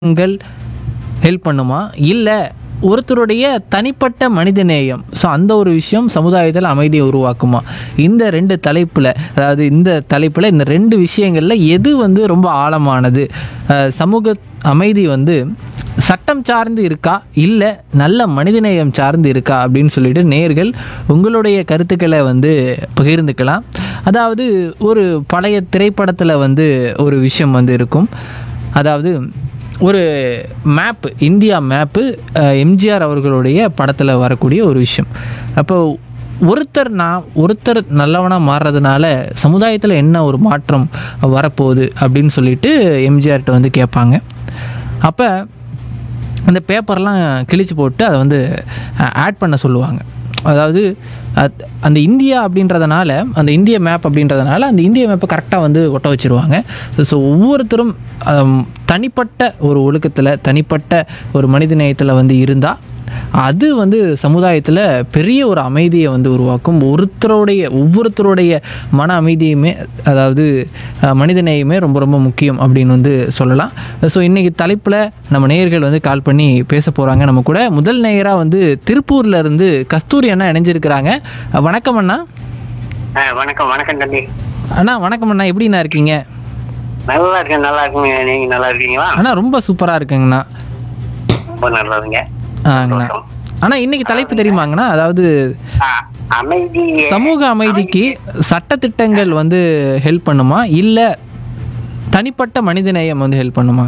ங்கள் ஹெல்ப் பண்ணுமா இல்லை ஒருத்தருடைய தனிப்பட்ட மனிதநேயம் ஸோ அந்த ஒரு விஷயம் சமுதாயத்தில் அமைதியை உருவாக்குமா இந்த ரெண்டு தலைப்பில் அதாவது இந்த தலைப்பில் இந்த ரெண்டு விஷயங்களில் எது வந்து ரொம்ப ஆழமானது அஹ், சமூக அமைதி வந்து சட்டம் சார்ந்து இருக்கா இல்லை நல்ல மனிதநேயம் சார்ந்து இருக்கா அப்படின்னு சொல்லிட்டு நேர்கள் உங்களுடைய கருத்துக்களை வந்து பகிர்ந்துக்கலாம் அதாவது ஒரு பழைய திரைப்படத்தில் வந்து ஒரு விஷயம் வந்து இருக்கும் அதாவது ஒரு மேப்பு இந்தியா மேப்பு எம்ஜிஆர் அவர்களுடைய படத்தில் வரக்கூடிய ஒரு விஷயம் அப்போ ஒருத்தர் நான் ஒருத்தர் நல்லவனாக மாறுறதுனால சமுதாயத்தில் என்ன ஒரு மாற்றம் வரப்போகுது அப்படின்னு சொல்லிட்டு எம்ஜிஆர்கிட்ட வந்து கேட்பாங்க அப்போ அந்த பேப்பர்லாம் கிழிச்சு போட்டு அதை வந்து ஆட் பண்ண சொல்லுவாங்க அதாவது அத்- அந்த இந்தியா அப்படின்றதுனால அந்த இந்திய மேப் அப்படின்றதுனால அந்த இந்திய மேப்பை கரெக்டாக வந்து ஒட்ட வச்சுருவாங்க ஸோ ஒவ்வொருத்தரும் அம், தனிப்பட்ட ஒரு ஒழுக்கத்தில் தனிப்பட்ட ஒரு மனிதநேயத்தில் வந்து இருந்தால் அது வந்து சமுதாயத்தில் பெரிய ஒரு அமைதியை வந்து உருவாக்கும் ஒருத்தருடைய ஒவ்வொருத்தருடைய மன அமைதியுமே அதாவது அஹ், மனிதநேயமே ரொம்ப ரொம்ப முக்கியம் அப்படின்னு வந்து சொல்லலாம் ஸோ இன்றைக்கி தலைப்பில் நம்ம நேயர்கள் வந்து கால் பண்ணி பேச போகிறாங்க நம்ம கூட முதல் நேயராக வந்து திருப்பூர்ல இருந்து கஸ்தூரி அண்ணா இணைஞ்சிருக்கிறாங்க அஹ், வணக்கம் அண்ணா ஆ, வணக்கம் வணக்கம் தம்பி அண்ணா வணக்கம் அண்ணா எப்படிண்ணா இருக்கீங்க நல்லா இருக்கேன் நல்லா இருக்குங்க நீங்க நல்லா இருக்கீங்களா அண்ணா ரொம்ப சூப்பராக இருக்குங்கண்ணா ரொம்ப நல்லதுங்க ஆங்கண்ணா அண்ணா இன்னைக்கு தலைப்பு தெரியுமாங்கண்ணா அதாவது ஆ, அமைதி சமூக அமைதிக்கு சட்டத்திட்டங்கள் வந்து ஹெல்ப் பண்ணுமா இல்லை தனிப்பட்ட மனிதநேயம் வந்து ஹெல்ப் பண்ணுமா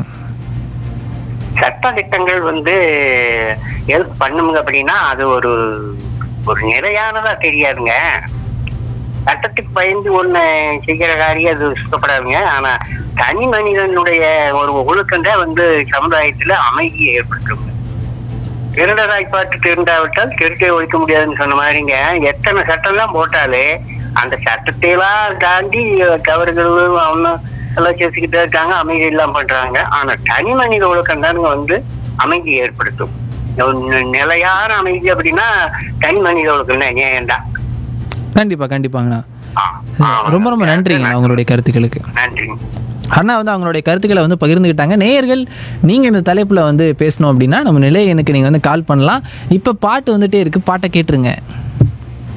சட்ட திட்டங்கள் வந்து ஹெல்ப் பண்ணுங்க அப்படின்னா அது ஒரு ஒரு நிலையானதா தெரியாதுங்க சட்டத்துக்கு பயந்து ஒண்ணு செய்கிற காரியம் அது சுத்தப்படாதுங்க ஆனா தனி மனிதனுடைய ஒரு ஒழுக்கம் தான் வந்து சமுதாயத்துல அமைதியை ஏற்படுத்துங்க திருடராய் பார்த்து திருந்தாவிட்டால் திருட்டை ஒழிக்க முடியாதுன்னு சொன்ன மாதிரிங்க எத்தனை சட்டம் தான் போட்டாலே அந்த சட்டத்தை எல்லாம் தாண்டி தவறுகள் அவனும் எல்லாம் சேர்த்துக்கிட்டே இருக்காங்க அமைதி இல்லாம பண்றாங்க ஆனா தனி மனித ஒழுக்கம் தானுங்க வந்து அமைதி ஏற்படுத்தும் ஒரு நிலையான அமைதி அப்படின்னா தனி மனித ஒழுக்கம் தான் நியாயம் தான் கண்டிப்பாக கண்டிப்பாங்கண்ணா ஆ, ஆ, ரொம்ப ரொம்ப நன்றிங்கண்ணா உங்களுடைய கருத்துக்களுக்கு நன்றிங்க அண்ணா வந்து அவங்களுடைய கருத்துக்களை வந்து பகிர்ந்துக்கிட்டாங்க நேயர்கள் நீங்கள் இந்த தலைப்பில் வந்து பேசணும் அப்படின்னா நம்ம நிலைய எனக்கு நீங்கள் வந்து கால் பண்ணலாம் இப்போ பாட்டு வந்துட்டே இருக்குது பாட்டை கேட்டுருங்க